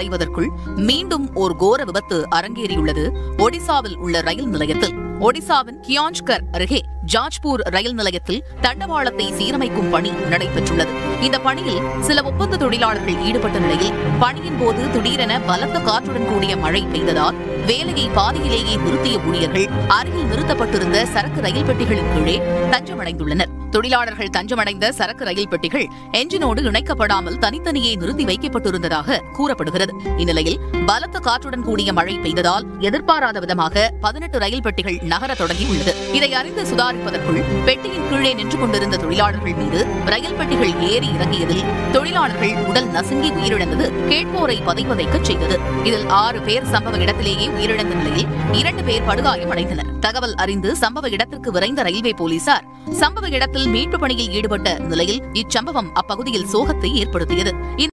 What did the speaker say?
மறைவதற்குள் மீண்டும் ஓர் கோர விபத்து அரங்கேறியுள்ளது ஒடிசாவில் உள்ள ரயில் நிலையத்தில் ஒடிசாவின் கியான்ஷ்கர் அருகே ஜாஜ்பூர் ரயில் நிலையத்தில் தண்டவாளத்தை சீரமைக்கும் பணி நடைபெற்றுள்ளது இந்த பணியில் சில ஒப்பந்த தொழிலாளர்கள் ஈடுபட்ட நிலையில் பணியின் போது திடீரென பலத்த காற்றுடன் கூடிய மழை பெய்ததால் வேலையை பாதியிலேயே நிறுத்திய ஊழியர்கள் அருகில் நிறுத்தப்பட்டிருந்த சரக்கு ரயில் பெட்டிகளின் கீழே தஞ்சமடைந்துள்ளனர் தொழிலாளர்கள் தஞ்சமடைந்த சரக்கு ரயில் பெட்டிகள் என்ஜினோடு இணைக்கப்படாமல் தனித்தனியே நிறுத்தி வைக்கப்பட்டிருந்ததாக கூறப்படுகிறது இந்நிலையில் பலத்த காற்றுடன் கூடிய மழை பெய்ததால் எதிர்பாராத விதமாக பதினெட்டு ரயில் பெட்டிகள் நகர தொடங்கியுள்ளது இதை அறிந்து சுதாரிப்பதற்குள் பெட்டியின் கீழே நின்று கொண்டிருந்த தொழிலாளர்கள் மீது ரயில் பெட்டிகள் ஏறி இறங்கியதில் தொழிலாளர்கள் உடல் நசுங்கி உயிரிழந்தது கேட்போரை பதைவதைக்கச் செய்தது இதில் ஆறு பேர் சம்பவ இடத்திலேயே உயிரிழந்த நிலையில் இரண்டு பேர் படுகாயமடைந்தனர் தகவல் அறிந்து சம்பவ இடத்திற்கு விரைந்த ரயில்வே போலீசார் சம்பவ இடத்தில் மீட்பு பணியில் ஈடுபட்ட நிலையில் இச்சம்பவம் அப்பகுதியில் சோகத்தை ஏற்படுத்தியது இந்த